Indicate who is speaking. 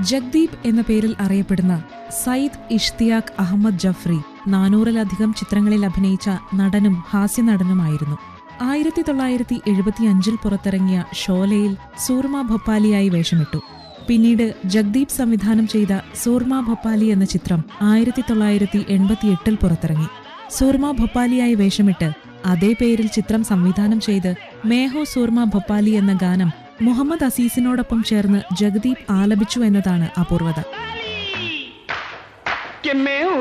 Speaker 1: ജഗ്ദീപ് എന്ന പേരിൽ അറിയപ്പെടുന്ന സയ്യിദ് ഇഷ്തിയാഖ് അഹമ്മദ് ജഫ്രി നാനൂറിലധികം ചിത്രങ്ങളിൽ അഭിനയിച്ച നടനും ഹാസ്യനടനുമായിരുന്നു ആയിരത്തി തൊള്ളായിരത്തി എഴുപത്തിയഞ്ചിൽ പുറത്തിറങ്ങിയ ഷോലയിൽ സൂർമ ഭൊപ്പാലിയായി വേഷമിട്ടു പിന്നീട് ജഗ്ദീപ് സംവിധാനം ചെയ്ത സൂർമ ഭൊപ്പാലി എന്ന ചിത്രം ആയിരത്തി തൊള്ളായിരത്തി എൺപത്തിയെട്ടിൽ പുറത്തിറങ്ങി സൂർമ ഭൊപ്പാലിയായി വേഷമിട്ട് അതേ പേരിൽ ചിത്രം സംവിധാനം ചെയ്ത് മേഹോ സൂർമ ഭൊപ്പാലി എന്ന ഗാനം മുഹമ്മദ് അസീസിനോടൊപ്പം ചേർന്ന് ജഗദീപ് ആലപിച്ചു എന്നതാണ് അപൂർവത
Speaker 2: कि मैं हूँ